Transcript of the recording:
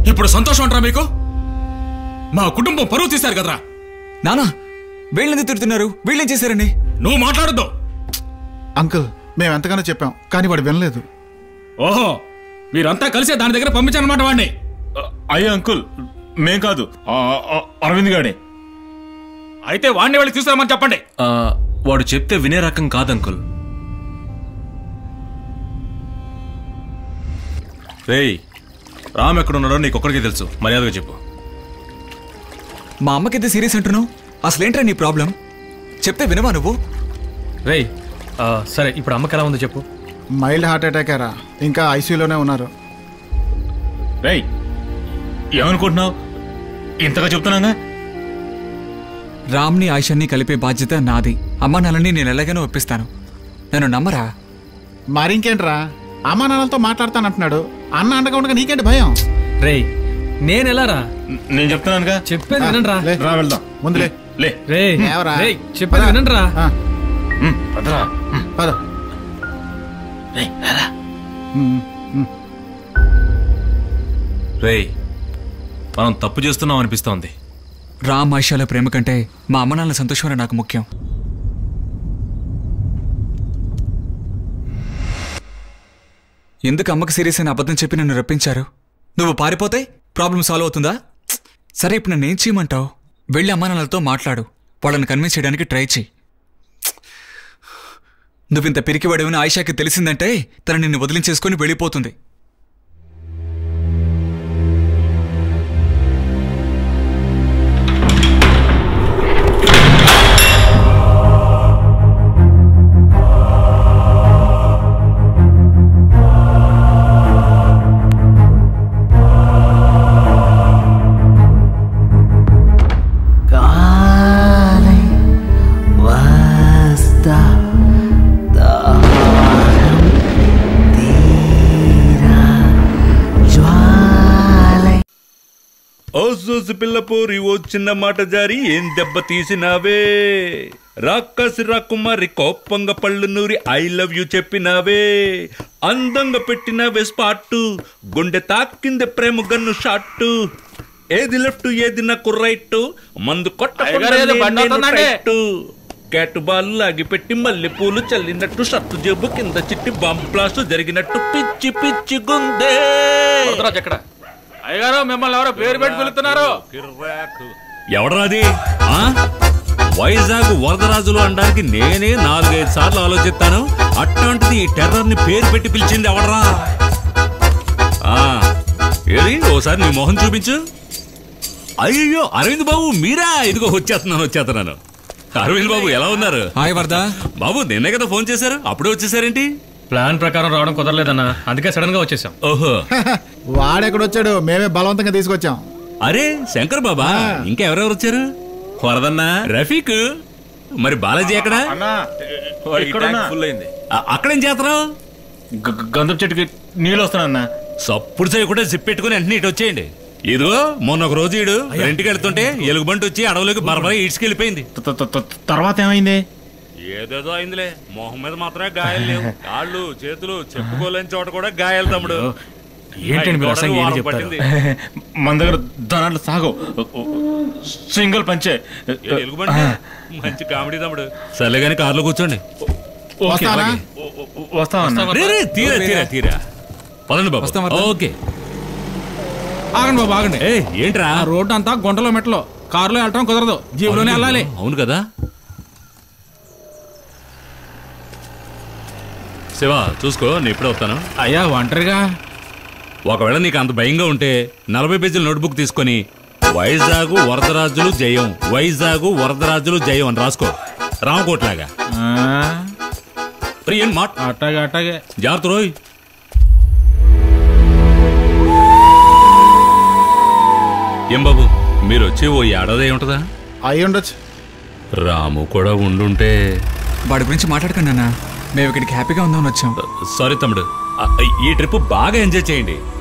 ఇప్పుడు సంతోషం అంటారా మీకు మా కుటుంబం పరువు తీశారు కదరా నానా వీళ్ళెందుకు తిడుతున్నారు వీళ్ళేం చేశారండి నువ్వు మాట్లాడద్దు అంకుల్ మేము ఎంతగానో చెప్పాం కానీ వాడు వినలేదు ఓహో మీరంతా కలిసే దాని దగ్గర పంపించారన్నమాట వాడిని అయ్యా అంకుల్ మేం కాదు ఆ, ఆ, అరవింద్ గాడే అయితే వాడిని వెళ్ళి తీసుకురామని చెప్పండి ఆ, వాడు చెప్తే వినే రకం కాదు అంకుల్ రేయ్ రామ్ ఎక్కడున్నాడో నీకు ఒక్కడికే తెలుసు మర్యాదగా చెప్పు మా అమ్మకైతే సీరియస్ అంటున్నావు అసలేంట్రా నీ ప్రాబ్లం చెప్తే వినవా నువ్వు రేయ్ ఆ, సరే ఇప్పుడు అమ్మకి ఎలా ఉందో చెప్పు మైల్డ్ హార్ట్ అటాక్ అరా ఇంకా ఐసీయూలోనే ఉన్నారు రేయ్ ఏమనుకుంటున్నావు ఇంతగా చెప్తున్నాగా రామ్ని ఆయిషాన్ని కలిపే బాధ్యత నాది అమ్మ నాన్నని నేను ఎలాగైనా ఒప్పిస్తాను నన్ను నమ్మరా మరింకేంట్రా అమ్మా నాన్నలతో మాట్లాడతానంటున్నాడు అన్న అండగా ఉండగా నీకేంటి భయం రేయ్ నేను ఎలా రా నేను చెప్తున్నానుగా చెప్పేది వినండి రా లే. రా వెళ్దాం ముందులే లే రే ఏవరా? రేయ్ చెప్పేది వినండి రా ఆ, ఉమ్, పదరా ఉమ్, పద రేయ్, రారా. ఉమ్, ఉమ్. రేయ్ మనం తప్పు చేస్తున్నాం అనిపిస్తోంది రామ్ ఆయిషాల ప్రేమ కంటే మా అమ్మ నాన్నల సంతోషమే నాకు ముఖ్యం ఎందుకు అమ్మకి సీరియస్ అని అబద్ధం చెప్పి నన్ను రప్పించారు నువ్వు పారిపోతే ప్రాబ్లం సాల్వ్ అవుతుందా సరే ఇప్పుడు నన్ను ఏం చేయమంటావు వెళ్ళి అమ్మా నాన్నలతో మాట్లాడు వాళ్ళని కన్విన్స్ చేయడానికి ట్రై చేయి నువ్వింత పిరికివాడవని ఆయిషాకి తెలిసిందంటే తన నిన్ను వదిలించేసుకొని వెళ్ళిపోతుంది కాలై వస్తా దాహం తీరా జ్వాలై ఓ సూసి పిల్ల పోరి ఓ చిన్న మాట జారి ఏం దెబ్బ తీసినావే రాక్కసి రాకుమారి కోపంగా పళ్ళు నూరి ఐ లవ్ యూ చెప్పినావే అందంగా పెట్టినవే స్పాట్టు గుండె తాకింది ప్రేమ గన్ను షాట్టు ఏది లెఫ్ట్ ఏది నాకు రైట్ మందు అయ్యగారు ఏదో బండి అవుతుందండి. కొట్ట క్యాట్ బాల్ లాగి పెట్టి మల్లె పూలు చల్లినట్టు షర్టు జేబు కింద చిట్టి బాంబ్ బ్లాస్ట్ జరిగినట్టు పిచ్చి పిచ్చి గుందే వదరా ఎక్కడ అయ్యగారు మిమ్మల్ని ఎవరో పేరు పెట్టి పిలుస్తున్నారు ఎవడరాది ఆ? వైజాగ్ వరదరాజులు అనడానికి నేనే నాలుగైదు సార్లు ఆలోచిస్తాను అట్లాంటిది ఈ టెర్రర్ ని పేరు పెట్టి పిలిచింది ఎవడరా ఆ, ఏది ఓసారి నీ మొహం చూపించు అయ్యో అరవింద్ బాబు మీరా ఇదిగో వచ్చేస్తున్నాను వచ్చేస్తున్నాను అరవింద్ బాబు ఎలా ఉన్నారు హాయ్ వరదా బాబు నిన్నే కదా ఫోన్ చేశారు అప్పుడే వచ్చేసారేంటి ప్లాన్ ప్రకారం రావడం కుదరలేదన్నా అందుకే సడన్ గా వచ్చేసాం ఓహో వాడెక్కడొచ్చాడు మేమే బలవంతంగా తీసుకొచ్చాం అరే శంకర్ బాబా ఇంకా ఎవరెవరు వచ్చారు వరదన్నా రఫీక్ మరి బాలాజీ ఎక్కడ ఎక్కడున్నా? ఫుల్ అయింది ఆ- అక్కడేం చేస్తున్నావు గ- గ- గంధం చెట్టుకి నీళ్ళు వస్తానన్నా సప్పుడు చేయకుండా జిప్ పెట్టుకుని వెంటనే ఇటు వచ్చేయండి ఇదిగో మొన్న ఒక రోజు ఈడు ఇంటికి వెళ్తుంటే ఎలుగుబంటి వచ్చి అడవులోకి బరబర ఈడ్చుకెళ్ళిపోయింది త- త- త- తర్వాత ఏమైంది ఏదేదో అయిందిలే మొహం మీద మాత్రమే గాయాలు లేవు కాళ్ళు చేతులు చెప్పుకోలేని చోట కూడా గాయాలు తమ్ముడు ఏంటండి మీరు అసలు ఏం వారం చెప్తారు పట్టింది. మన దగ్గర ధనాలు సాగు సింగిల్ పంచే ఏ ఎలుగుబంటి మంచి కామెడీ తమ్ముడు సర్లే కానీ కారులో కూర్చోండి ఓకే వస్తానా? వస్తామన్నా రే రే తీరా తీరా తీరా పదండి బాబు వస్తాం, వస్తాం. ఓకే ఆగండి బాబు ఆగండి ఏ ఏంట్రా ఆ రోడ్డు అంతా గుంటలో మెట్లో కారులో వెళ్ళటం కుదరదు జీబులోనే వెళ్ళాలి అవును కదా శివ చూసుకో నేను ఇప్పుడే వస్తాను అయ్యా ఒంటరిగా ఒకవేళ నీకు అంత భయంగా ఉంటే నలభై పేజీల నోట్బుక్ తీసుకొని వైజాగ్ వరదరాజులు జయం వైజాగ్ వరదరాజులు జయం అని రాసుకో రామకోట్లాగా ప్రియం మాట అట్టాగే అట్టాగే జాగ్రత్త రోయ్ ఏం బాబు మీరు వచ్చి ఓ ఏడాది అయి ఉంటుందా అయి ఉండొచ్చు రాము కూడా ఉండుంటే వాడి గురించి మాట్లాడకండి అన్న మేము ఇక్కడికి హ్యాపీగా ఉందామని వచ్చాం సారీ తమ్ముడు ఆ, ఈ ట్రిప్ బాగా ఎంజాయ్ చేయండి